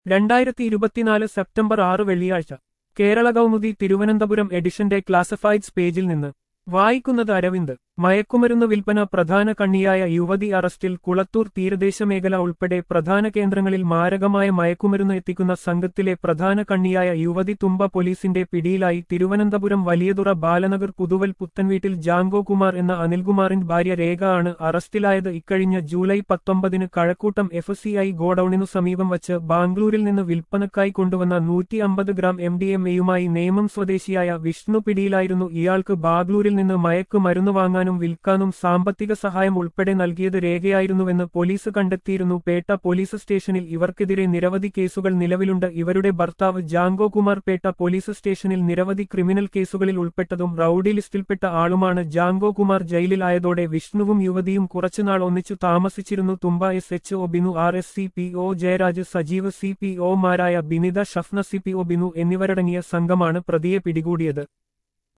രണ്ടായിരത്തി ഇരുപത്തിനാല് സെപ്റ്റംബർ ആറ് വെള്ളിയാഴ്ച കേരള കൗമുദി തിരുവനന്തപുരം എഡിഷന്റെ ക്ലാസിഫൈഡ്സ് പേജിൽ നിന്ന് വായിക്കുന്നത് അരവിന്ദ് മയക്കുമരുന്ന് വിൽപ്പന പ്രധാന കണ്ണിയായ യുവതി അറസ്റ്റിൽ കുളത്തൂർ തീരദേശ മേഖല ഉൾപ്പെടെ പ്രധാന കേന്ദ്രങ്ങളിൽ മാരകമായ മയക്കുമരുന്ന് എത്തിക്കുന്ന സംഘത്തിലെ പ്രധാന കണ്ണിയായ യുവതി തുമ്പ പോലീസിന്റെ പിടിയിലായി തിരുവനന്തപുരം വലിയതുറ ബാലനഗർ പുതുവൽ പുത്തൻവീട്ടിൽ ജാങ്കോ കുമാർ എന്ന അനിൽകുമാറിൻ ഭാര്യ രേഖ ആണ് അറസ്റ്റിലായത് ഇക്കഴിഞ്ഞ ജൂലൈ പത്തൊമ്പതിന് കഴക്കൂട്ടം എഫ് സി ഐ ഗോഡൌണിനു സമീപം വച്ച് ബാംഗ്ലൂരിൽ നിന്ന് വിൽപ്പനക്കായി കൊണ്ടുവന്ന നൂറ്റി അമ്പത് ഗ്രാം എം ഡി എം എയുമായി നേമം സ്വദേശിയായ വിഷ്ണു പിടിയിലായിരുന്നു ഇയാൾക്ക് ബാംഗ്ലൂരിൽ നിന്ന് മയക്ക് മരുന്ന് വാങ്ങാനും വിൽക്കാനും സാമ്പത്തിക സഹായം ഉൾപ്പെടെ നൽകിയത് രേഖയായിരുന്നുവെന്ന് പോലീസ് കണ്ടെത്തിയിരുന്നു പേട്ട പോലീസ് സ്റ്റേഷനിൽ ഇവർക്കെതിരെ നിരവധി കേസുകൾ നിലവിലുണ്ട് ഇവരുടെ ഭർത്താവ് ജാങ്കോ കുമാർ പേട്ട പോലീസ് സ്റ്റേഷനിൽ നിരവധി ക്രിമിനൽ കേസുകളിൽ ഉൾപ്പെട്ടതും റൌഡി ലിസ്റ്റിൽപ്പെട്ട ആളുമാണ് ജാങ്കോ കുമാർ ജയിലിലായതോടെ വിഷ്ണുവും യുവതിയും കുറച്ചുനാൾ ഒന്നിച്ചു താമസിച്ചിരുന്നു Thumba S H O Binu R S C P O Jayaraj Sajeev C P ഒമാരായ Binitha Shafna C P O Binu എന്നിവരടങ്ങിയ സംഘമാണ് പ്രതിയെ പിടികൂടിയത്